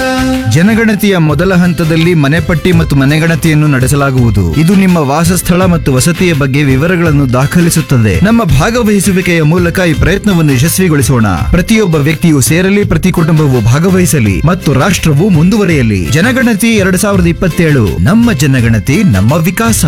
ಜನಗಣತಿಯ ಮೊದಲ ಹಂತದಲ್ಲಿ ಮನೆಪಟ್ಟಿ ಮತ್ತು ಮನೆಗಣತಿಯನ್ನು ನಡೆಸಲಾಗುವುದು ಇದು ನಿಮ್ಮ ವಾಸಸ್ಥಳ ಮತ್ತು ವಸತಿಯ ಬಗ್ಗೆ ವಿವರಗಳನ್ನು ದಾಖಲಿಸುತ್ತದೆ ನಮ್ಮ ಭಾಗವಹಿಸುವಿಕೆಯ ಮೂಲಕ ಈ ಪ್ರಯತ್ನವನ್ನು ಯಶಸ್ವಿಗೊಳಿಸೋಣ ಪ್ರತಿಯೊಬ್ಬ ವ್ಯಕ್ತಿಯು ಸೇರಲಿ ಪ್ರತಿ ಕುಟುಂಬವು ಭಾಗವಹಿಸಲಿ ಮತ್ತು ರಾಷ್ಟ್ರವು ಮುಂದುವರಿಯಲಿ ಜನಗಣತಿ ಎರಡ್ ಸಾವಿರದ ಇಪ್ಪತ್ತೇಳು ನಮ್ಮ ಜನಗಣತಿ ನಮ್ಮ ವಿಕಾಸ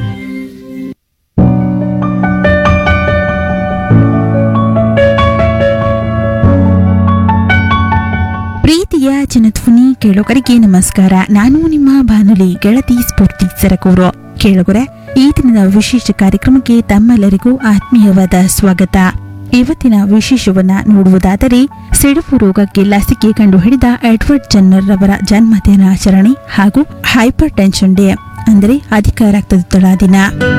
ಪ್ರೀತಿಯ ಜನಧ್ವನಿ ಕೇಳುಗರಿಗೆ ನಮಸ್ಕಾರ ನಾನು ನಿಮ್ಮ ಬಾನುಲಿ ಗೆಳತಿ ಸ್ಫೂರ್ತಿ ಸರಕೂರು ಕೇಳುಗರೆ ಈ ದಿನದ ವಿಶೇಷ ಕಾರ್ಯಕ್ರಮಕ್ಕೆ ತಮ್ಮೆಲ್ಲರಿಗೂ ಆತ್ಮೀಯವಾದ ಸ್ವಾಗತ ಇವತ್ತಿನ ವಿಶೇಷವನ್ನ ನೋಡುವುದಾದರೆ ಸಿಡುಬು ರೋಗಕ್ಕೆ ಲಸಿಕೆ ಕಂಡುಹಿಡಿದ ಎಡ್ವರ್ಡ್ ಜನ್ನರ್ ರವರ ಜನ್ಮ ದಿನಾಚರಣೆ ಹಾಗೂ ಹೈಪರ್ ಟೆನ್ಷನ್ ಡೇ ಅಂದರೆ ಅಧಿಕ ರಕ್ತದೊತ್ತಡ ದಿನ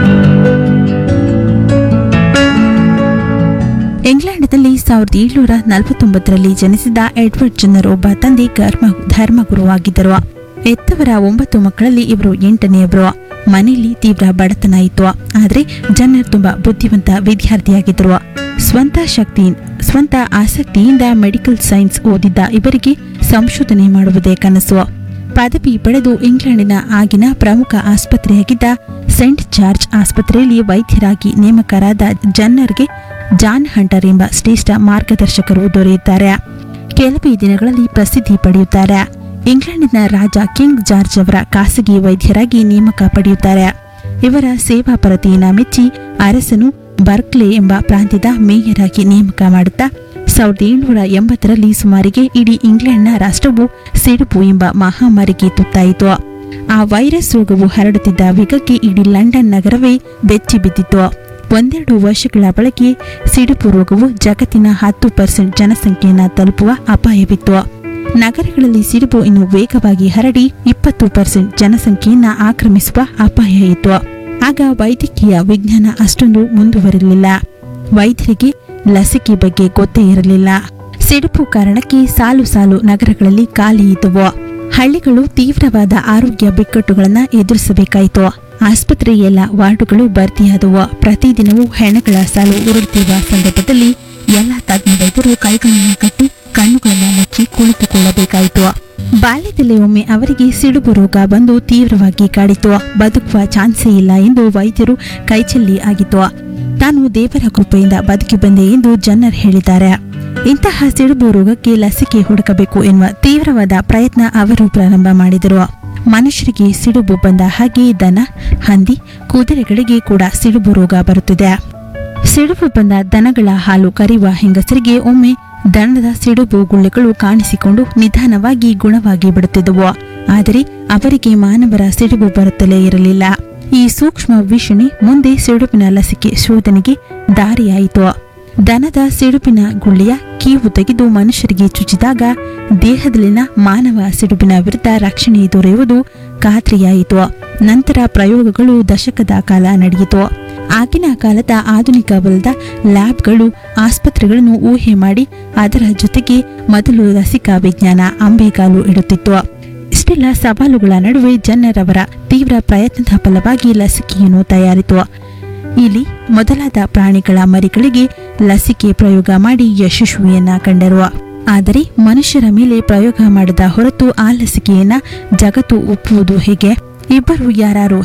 ಇಂಗ್ಲೆಂಡ್ನಲ್ಲಿ ಸಾವಿರದ ಏಳುನೂರ ನಲವತ್ತೊಂಬತ್ತರಲ್ಲಿ ಜನಿಸಿದ ಎಡ್ವರ್ಡ್ ಜನರ್ ಒಬ್ಬ ತಂದೆ ಧರ್ಮ ಧರ್ಮಗುರುವಾಗಿದ್ದರು ಎತ್ತವರ ಒಂಬತ್ತು ಮಕ್ಕಳಲ್ಲಿ ಇವರು ಎಂಟನೆಯವರು ಮನೆಯಲ್ಲಿ ತೀವ್ರ ಬಡತನ ಇತ್ತು ಆದರೆ ಜನರ್ ತುಂಬಾ ಬುದ್ಧಿವಂತ ವಿದ್ಯಾರ್ಥಿಯಾಗಿದ್ದರು ಸ್ವಂತ ಶಕ್ತಿ ಸ್ವಂತ ಆಸಕ್ತಿಯಿಂದ ಮೆಡಿಕಲ್ ಸೈನ್ಸ್ ಓದಿದ್ದ ಇವರಿಗೆ ಸಂಶೋಧನೆ ಮಾಡುವುದೇ ಕನಸು ಪದವಿ ಪಡೆದು ಇಂಗ್ಲೆಂಡಿನ ಆಗಿನ ಪ್ರಮುಖ ಆಸ್ಪತ್ರೆಯಾಗಿದ್ದ ಸೆಂಟ್ ಜಾರ್ಜ್ ಆಸ್ಪತ್ರೆಯಲ್ಲಿ ವೈದ್ಯರಾಗಿ ನೇಮಕರಾದ ಜನ್ನರ್ಗೆ ಜಾನ್ ಹಂಟರ್ ಎಂಬ ಶ್ರೇಷ್ಠ ಮಾರ್ಗದರ್ಶಕರು ದೊರೆಯುತ್ತಾರೆ ಕೆಲವೇ ದಿನಗಳಲ್ಲಿ ಪ್ರಸಿದ್ಧಿ ಪಡೆಯುತ್ತಾರೆ ಇಂಗ್ಲೆಂಡಿನ ರಾಜ ಕಿಂಗ್ ಜಾರ್ಜ್ ಅವರ ಖಾಸಗಿ ವೈದ್ಯರಾಗಿ ನೇಮಕ ಪಡೆಯುತ್ತಾರೆ ಇವರ ಸೇವಾಪರತೆಯನ್ನು ಮೆಚ್ಚಿ ಅರಸನು ಬರ್ಕ್ಲೆ ಎಂಬ ಪ್ರಾಂತ್ಯದ ಮೇಯರ್ ಆಗಿ ನೇಮಕ ಮಾಡುತ್ತಾ ಸಾವಿರದ ಏಳುನೂರ ಎಂಬತ್ತರಲ್ಲಿ ಸುಮಾರಿಗೆ ಇಡೀ ಇಂಗ್ಲೆಂಡ್ನ ರಾಷ್ಟ್ರವು ಸಿಡುಬು ಎಂಬ ಮಹಾಮಾರಿಗೆ ತುತ್ತಾಯಿತು ಆ ವೈರಸ್ ರೋಗವು ಹರಡುತ್ತಿದ್ದ ವೇಗಕ್ಕೆ ಇಡೀ ಲಂಡನ್ ನಗರವೇ ಬೆಚ್ಚಿ ಬಿದ್ದಿತ್ತು ಒಂದೆರಡು ವರ್ಷಗಳ ಬಳಿಕೆ ಸಿಡುಬು ರೋಗವು ಜಗತ್ತಿನ ಹತ್ತು ಪರ್ಸೆಂಟ್ ಜನಸಂಖ್ಯೆಯನ್ನು ತಲುಪುವ ಅಪಾಯವಿತ್ತು ನಗರಗಳಲ್ಲಿ ಸಿಡುಬು ಇನ್ನು ವೇಗವಾಗಿ ಹರಡಿ ಇಪ್ಪತ್ತು ಪರ್ಸೆಂಟ್ ಜನಸಂಖ್ಯೆಯನ್ನ ಆಕ್ರಮಿಸುವ ಅಪಾಯ ಇತ್ತು ಆಗ ವೈದ್ಯಕೀಯ ವಿಜ್ಞಾನ ಅಷ್ಟೊಂದು ಮುಂದುವರಿರಲಿಲ್ಲ ವೈದ್ಯರಿಗೆ ಲಸಿಕೆ ಬಗ್ಗೆ ಗೊತ್ತೇ ಇರಲಿಲ್ಲ ಸಿಡುಬು ಕಾರಣಕ್ಕೆ ಸಾಲು ಸಾಲು ನಗರಗಳಲ್ಲಿ ಖಾಲಿ ಇದ್ದವು ಹಳ್ಳಿಗಳು ತೀವ್ರವಾದ ಆರೋಗ್ಯ ಬಿಕ್ಕಟ್ಟುಗಳನ್ನ ಎದುರಿಸಬೇಕಾಯಿತು ಆಸ್ಪತ್ರೆ ಎಲ್ಲ ವಾರ್ಡುಗಳು ಭರ್ತಿಯಾದವು ಪ್ರತಿದಿನವೂ ಹೆಣಗಳ ಸಾಲು ಉರುಳುತ್ತಿರುವ ಸಂದರ್ಭದಲ್ಲಿ ಎಲ್ಲ ತಜ್ಞ ವೈದ್ಯರು ಕೈಗಳನ್ನು ಕಟ್ಟಿ ಕಣ್ಣುಗಳನ್ನ ಮುಚ್ಚಿ ಕುಳಿತುಕೊಳ್ಳಬೇಕಾಯಿತು ಬಾಲ್ಯದಲ್ಲಿ ಒಮ್ಮೆ ಅವರಿಗೆ ಸಿಡುಬು ರೋಗ ಬಂದು ತೀವ್ರವಾಗಿ ಕಾಡಿತು ಬದುಕುವ ಚಾನ್ಸೇ ಇಲ್ಲ ಎಂದು ವೈದ್ಯರು ಕೈಚೆಲ್ಲಿ ಆಗಿತ್ತು ತಾನು ದೇವರ ಕೃಪೆಯಿಂದ ಬದುಕಿ ಬಂದೆ ಎಂದು ಜನರ್ ಹೇಳಿದ್ದಾರೆ ಇಂತಹ ಸಿಡುಬು ರೋಗಕ್ಕೆ ಲಸಿಕೆ ಹುಡುಕಬೇಕು ಎನ್ನುವ ತೀವ್ರವಾದ ಪ್ರಯತ್ನ ಅವರು ಪ್ರಾರಂಭ ಮಾಡಿದರು ಮನುಷ್ಯರಿಗೆ ಸಿಡುಬು ಬಂದ ಹಾಗೆ ದನ ಹಂದಿ ಕುದುರೆಗಳಿಗೆ ಕೂಡ ಸಿಡುಬು ರೋಗ ಬರುತ್ತಿದೆ ಸಿಡುಬು ಬಂದ ದನಗಳ ಹಾಲು ಕರೆಯುವ ಹೆಂಗಸರಿಗೆ ಒಮ್ಮೆ ದನದ ಸಿಡುಬು ಗುಳ್ಳೆಗಳು ಕಾಣಿಸಿಕೊಂಡು ನಿಧಾನವಾಗಿ ಗುಣವಾಗಿ ಬಿಡುತ್ತಿದ್ದವು ಆದರೆ ಅವರಿಗೆ ಮಾನವರ ಸಿಡುಬು ಬರುತ್ತಲೇ ಇರಲಿಲ್ಲ ಈ ಸೂಕ್ಷ್ಮ ವೀಕ್ಷಣೆ ಮುಂದೆ ಸಿಡುಬಿನ ಲಸಿಕೆ ಶೋಧನೆಗೆ ದಾರಿಯಾಯಿತು ದನದ ಸಿಡುಬಿನ ಗುಳ್ಳೆಯ ಕೀವು ತೆಗೆದು ಮನುಷ್ಯರಿಗೆ ಚುಚ್ಚಿದಾಗ ದೇಹದಲ್ಲಿನ ಮಾನವ ಸಿಡುಬಿನ ವಿರುದ್ಧ ರಕ್ಷಣೆ ದೊರೆಯುವುದು ಖಾತ್ರಿಯಾಯಿತು ನಂತರ ಪ್ರಯೋಗಗಳು ದಶಕದ ಕಾಲ ನಡೆಯಿತು ಆಗಿನ ಕಾಲದ ಆಧುನಿಕ ಬಲದ ಲ್ಯಾಬ್ಗಳು ಆಸ್ಪತ್ರೆಗಳನ್ನು ಊಹೆ ಮಾಡಿ ಅದರ ಜೊತೆಗೆ ಮೊದಲು ಲಸಿಕಾ ವಿಜ್ಞಾನ ಅಂಬೆಗಾಲು ಇಡುತ್ತಿತ್ತು ಇಷ್ಟೆಲ್ಲ ಸವಾಲುಗಳ ನಡುವೆ ಜನರವರ ತೀವ್ರ ಪ್ರಯತ್ನದ ಫಲವಾಗಿ ಲಸಿಕೆಯನ್ನು ತಯಾರಿತು ಇಲ್ಲಿ ಮೊದಲಾದ ಪ್ರಾಣಿಗಳ ಮರಿಗಳಿಗೆ ಲಸಿಕೆ ಪ್ರಯೋಗ ಮಾಡಿ ಯಶಸ್ವಿಯನ್ನ ಕಂಡರು ಆದರೆ ಮನುಷ್ಯರ ಮೇಲೆ ಪ್ರಯೋಗ ಮಾಡದ ಹೊರತು ಆ ಲಸಿಕೆಯನ್ನ ಜಗತ್ತು ಒಪ್ಪುವುದು ಹೇಗೆ ಇಬ್ಬರು ಯಾರು